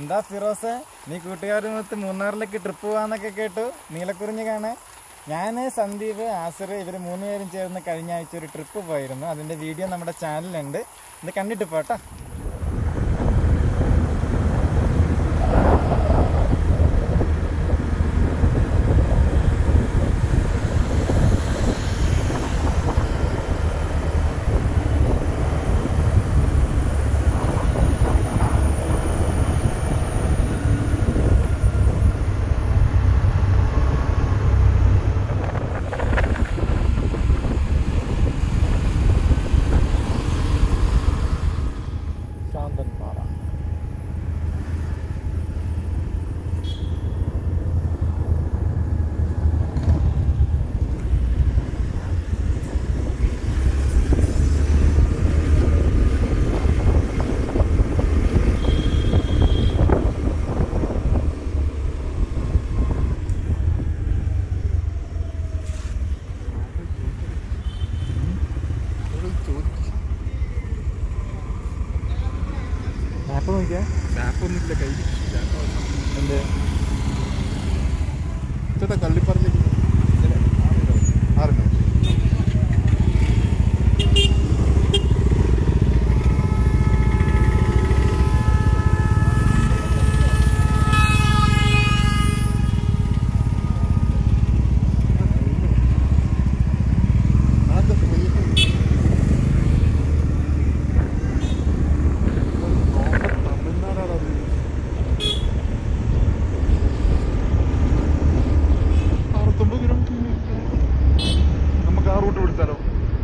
എന്താ ഫിറോസെ നീ കൂട്ടുകാരുമൊത്ത് മൂന്നാറിലേക്ക് ട്രിപ്പ് പോവാന്നൊക്കെ കേട്ടു നീലക്കുറിഞ്ഞ് കാണാൻ ഞാൻ സന്ദീപ് ആസിർ ഇവർ മൂന്നുപേരും ചേർന്ന് കഴിഞ്ഞ ആഴ്ച ഒരു ട്രിപ്പ് പോയിരുന്നു അതിൻ്റെ വീഡിയോ നമ്മുടെ ചാനലിലുണ്ട് ഇത് കണ്ടിട്ട് പോട്ടോ ശാന്തൻ പാറ മാപ്പ് നോക്കിയാ മാപ്പൊന്നുമില്ല കയ്യിൽ എന്ത് ചേട്ടാ കള്ളിപ്പറഞ്ഞ ആറ് മിനിറ്റ് അറുപത്തൊമ്പത് കിലോമീറ്റർ നമുക്ക് ആ റൂട്ട് പിടിച്ചാലോ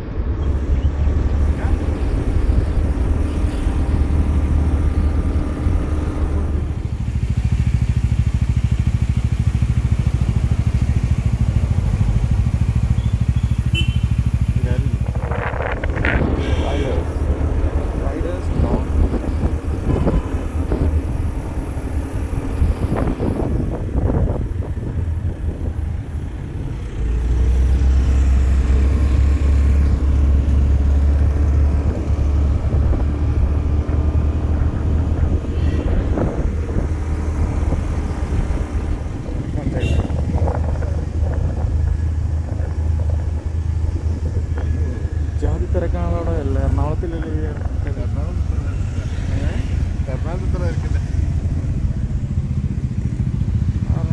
ജാതി തിരക്കാണല്ലോ അവിടെ അല്ല എറണാകുളത്തിലല്ലേ ഈ എറണാകുളത്ത് ഇത്ര ആയിരിക്കില്ല ആണ്.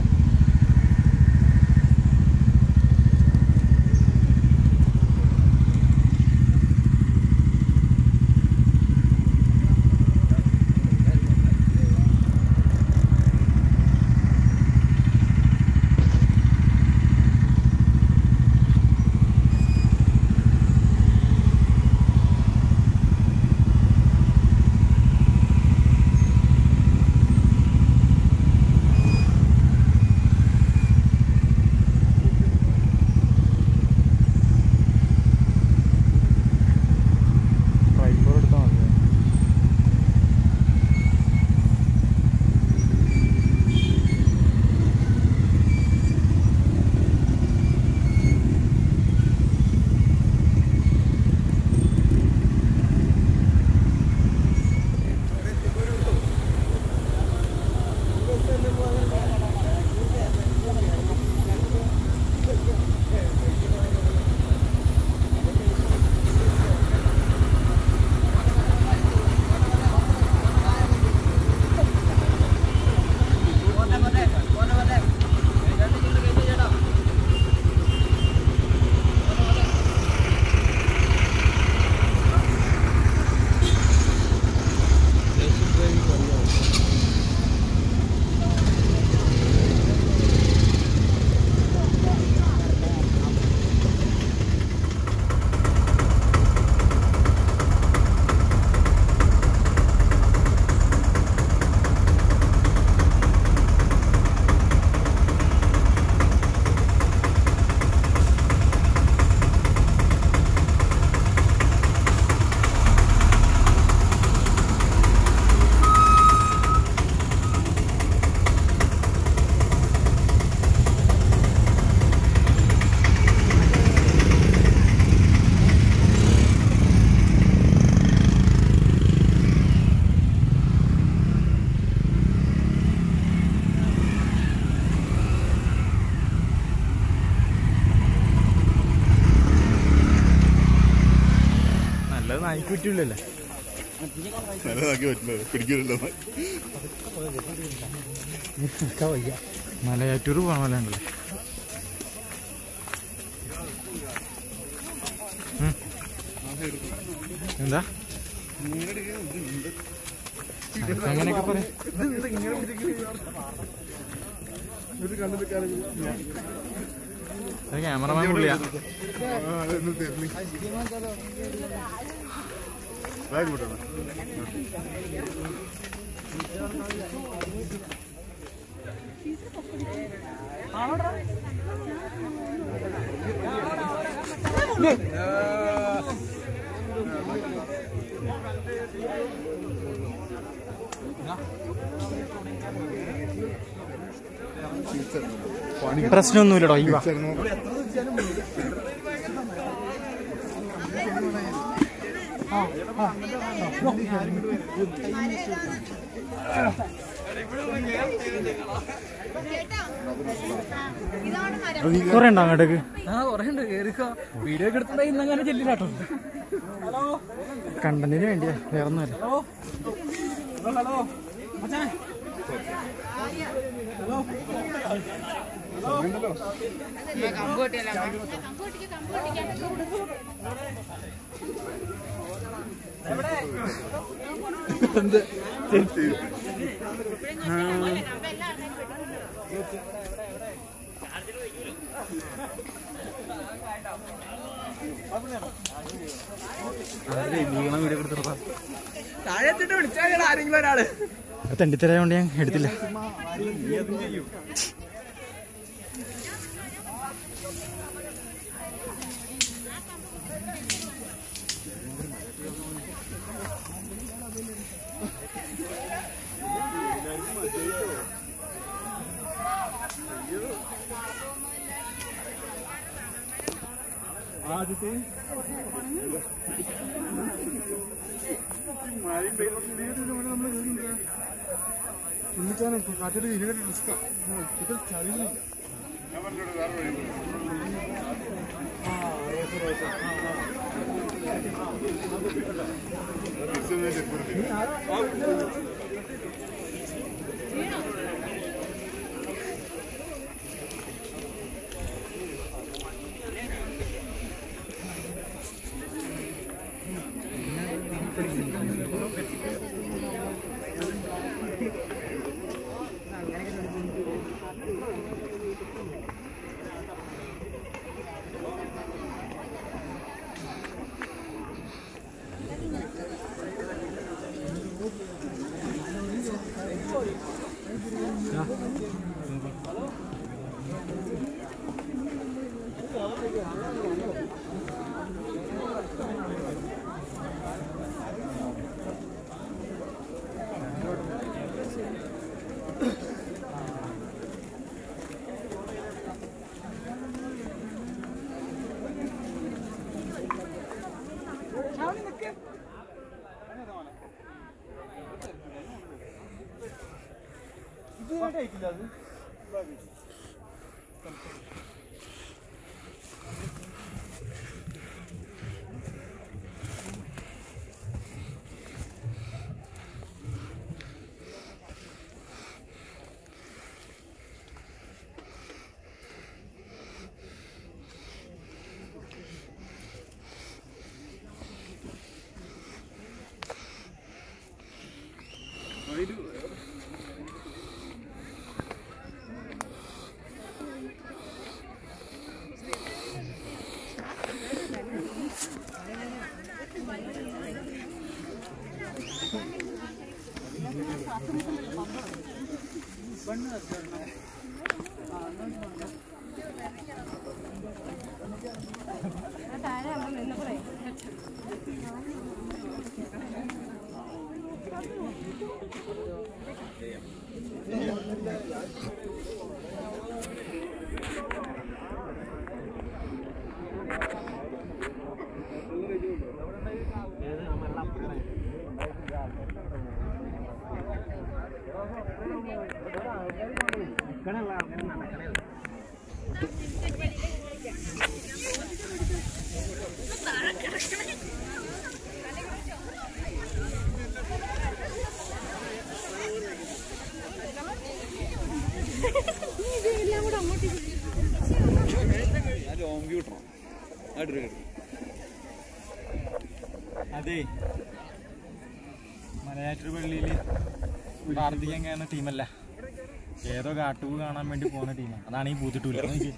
ട്രൈബർ എടുത്താൽ മതി പറ്റൂലല്ലോ നല്ലതാക്കി പറ്റില്ല പിടിക്കില്ലല്ലോ മലയാറ്റൂർ പോകണ പോലെ ഉണ്ടല്ലോ ഉം. എന്താ അങ്ങനെയൊക്കെ പറയാം ഇത് കണ്ടിട്ട് കാര്യം അത് ക്യാമറമാൻ പുള്ളിയാ ബാഗ് വിട്ടണം പ്രശ്നമൊന്നുമില്ലടോ ഈ വാ കുറെ ഉണ്ടോ അങ്ങോട്ടേക്ക് ആ കുറേയുണ്ട് കേറിക്കോ വീഡിയോ ഒക്കെ എടുത്തിട്ട് ഇന്ന് അങ്ങനെ ചെല്ലില്ലാട്ടോ കണ്ടന്റിന് വേണ്ടിയാ വേറെ ഒന്നുമല്ല താഴെ എത്തിട്ട് വിളിച്ചാൽ ആരെങ്കിലും ഒരാള് തെണ്ടിത്തരായോണ്ട് ഞാൻ എടുത്തില്ല കാറ്റിട്ട് ഇരുപത് റിസ്ക്കാ ഇത് ചളിയില്ല കിട്ടണം അടിപൊളി കിട്ടണം അതെ മലയാറ്റൂർ പള്ളിയിൽ പ്രാർത്ഥിക്കാൻ കയറുന്ന ടീമല്ല ഏതോ കാട്ടുപൂ കാണാൻ വേണ്ടി പോകുന്ന ടീമാണ് അതാണ് ഈ പൂത്തിട്ടൂല നോക്കിയേ.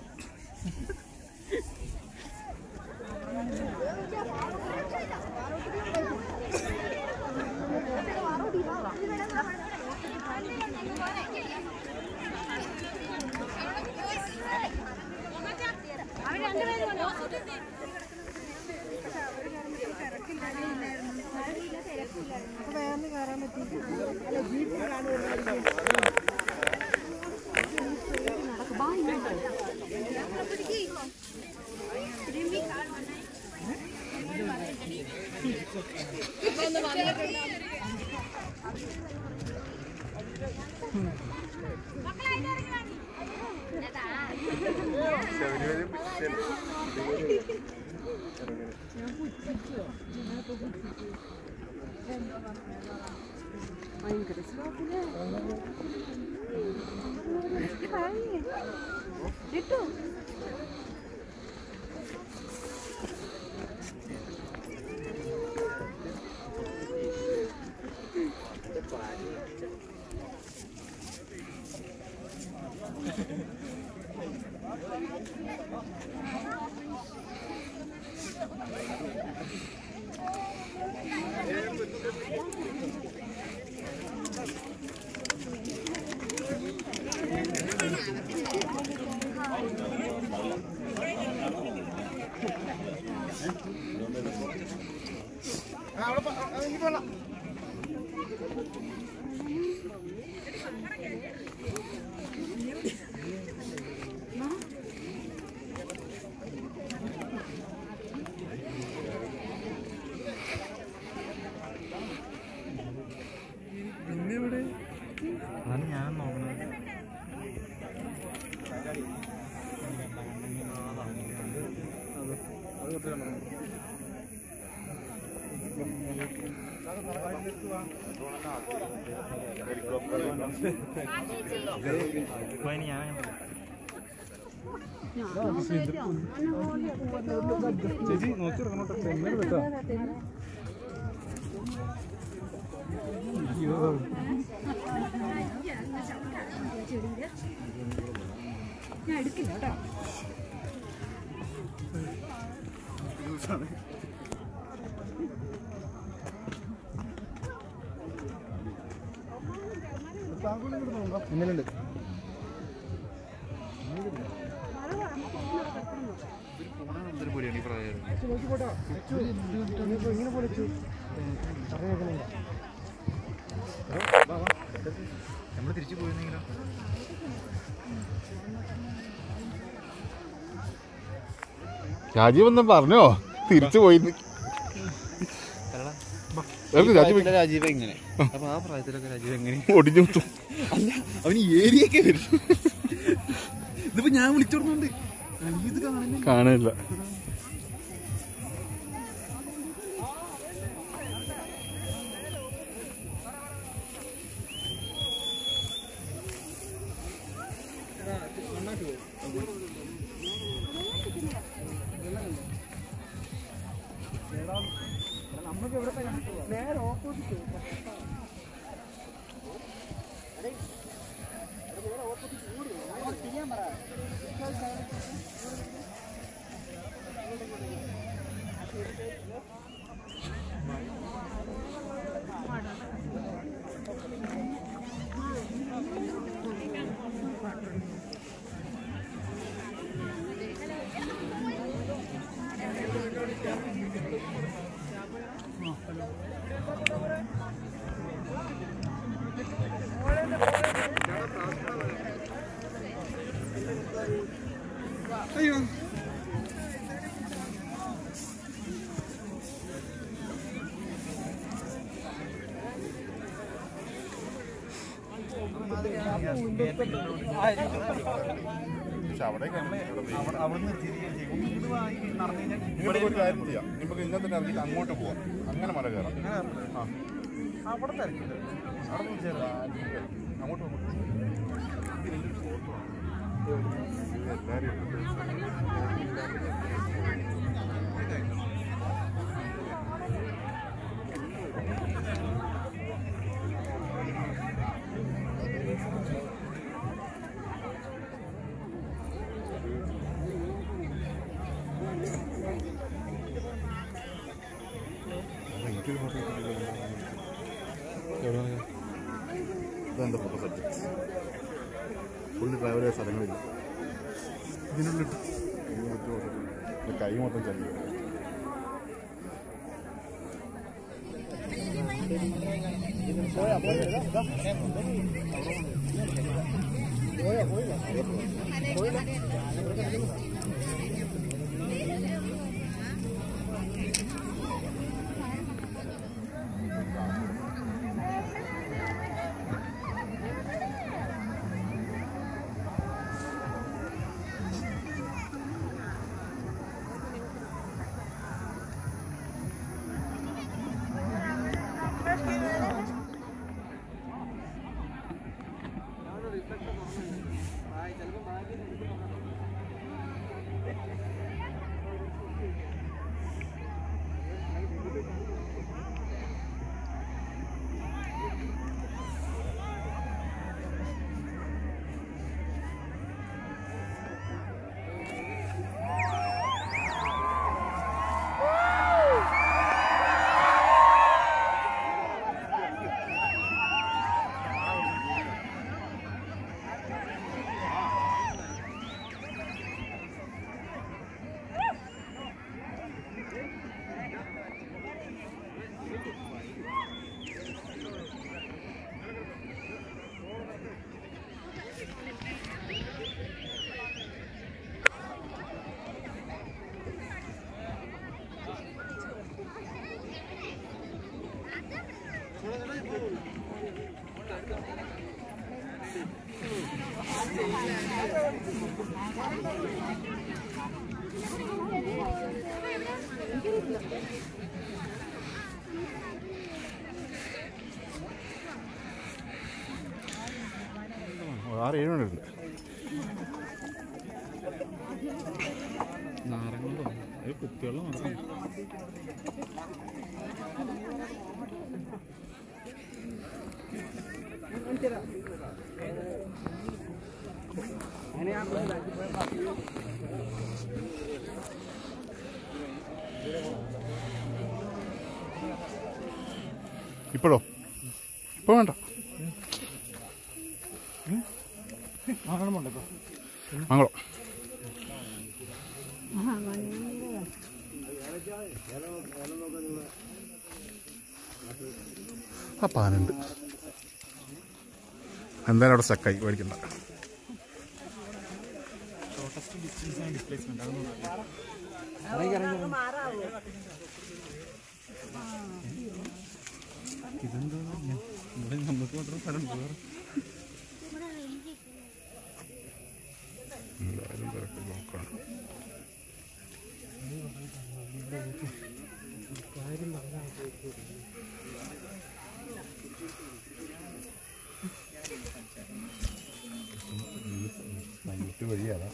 അതാണ് ഞാൻ നോക്കുന്നത് ഇപ്പൊ ഇനി ഞാൻ ചേച്ചി നോക്കി ഇറങ്ങണോട്ടെ തെന്നൽ വെട്ടാ ഞാൻ എടുക്കില്ല കേട്ടോ ഇന്നലുണ്ട് നമ്മൾ തിരിച്ചു പോയിരുന്നെങ്കിലോ രാജീവ് ഒന്നും പറഞ്ഞോ തിരിച്ചു പോയി രാജീവ് രാജീവ് എങ്ങനെ അപ്പൊ ആ പ്രായത്തിലൊക്കെ രാജീവ് എങ്ങനെ ഒടിഞ്ഞു മുത്തും. അല്ല അവന് ഏരിയൊക്കെ വരും ഇതിപ്പോ ഞാൻ വിളിച്ചോടുന്നുണ്ട് ഇത് കാണുന്നില്ല കാണില്ല പക്ഷെ അവിടെ അവിടുന്ന് തിരികെ ചെയ്യും ഇത് വാങ്ങി നടന്നു കഴിഞ്ഞാൽ ഇനിയിപ്പോ ഒരു കാര്യം ചെയ്യാം നമുക്ക് ഇന്നത്തെ തന്നെ ഇറങ്ങിയിട്ട് അങ്ങോട്ട് പോവാം അങ്ങനെ മല കയറാം ആ അവിടെ തിരക്കില്ല അവിടെ പോയി ചേരാം അങ്ങോട്ട് പോകാം എല്ലാവരും ഇതാണ് ഫോട്ടോ സെറ്റ് ഫുള്ള് ട്രാവൽ സ്ഥലങ്ങളില്ല ഇതിനുള്ളിട്ട് കൈ മൊത്തം ചലിക്കും ആറ് ഏഴ് മണിയുണ്ട് നാരങ്ങളുണ്ടോ അത് കുപ്പിവെള്ളം മാത്രം ഇപ്പോഴോ ഇപ്പോൾ വേണ്ട മംഗളം ആ പാനുണ്ട് എന്തായാലും അവിടെ സ്റ്റക്കായി മേടിക്കണ്ട ഇവിടെ നമുക്ക് മാത്രം സ്ഥലം വേറെ എന്തായാലും തിരക്ക് ബ്ലോക്കാണ് വഴിയാണ്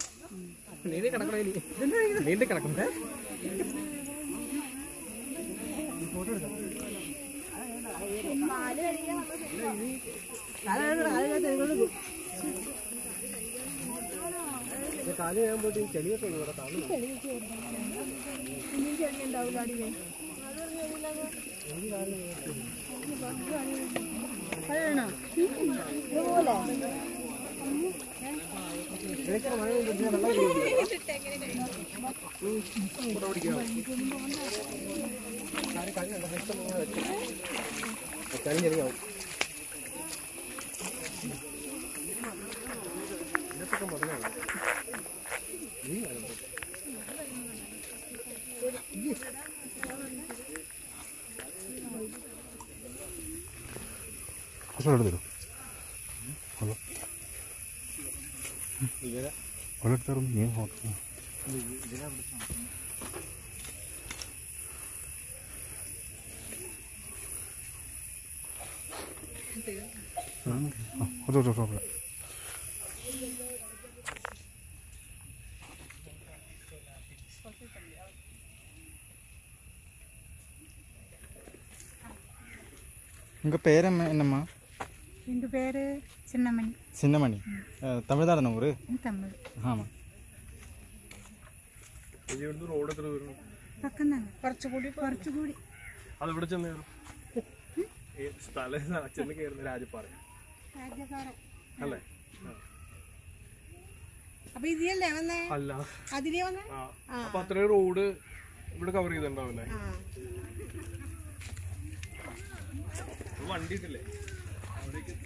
കുറച്ച് വെള്ളം തരും വെള്ളം വെള്ളം എടുത്താറും നീ ഹോട്ടൽ കുറച്ച് കുറച്ച് കുറച്ച് உங்கள் பேர் என்ன என்னம்மா எங்கள் பேர் சின்னமணி சின்னமணி அஹ், தமிழ் தானே ஊர் தமிழ் ஆமாம் പക്കം തന്നെ കുറച്ചുകൂടി കുറച്ചുകൂടി അതെവിടെ ചെന്ന് കയറും ഈ സ്ഥലം ചെന്ന് കയറുന്ന രാജപ്പാറ രാജ്യക്കാരൻ അല്ലേ അപ്പൊ ഇതിയല്ലേ വന്നേ അല്ല അതിലേ വന്നേ ആ അപ്പൊ അത്രയും റോഡ് ഇവിടെ കവർ ചെയ്തിട്ടുണ്ടാവില്ലേ ആ വണ്ടി ഇട്ടില്ലേ അവിടേക്ക്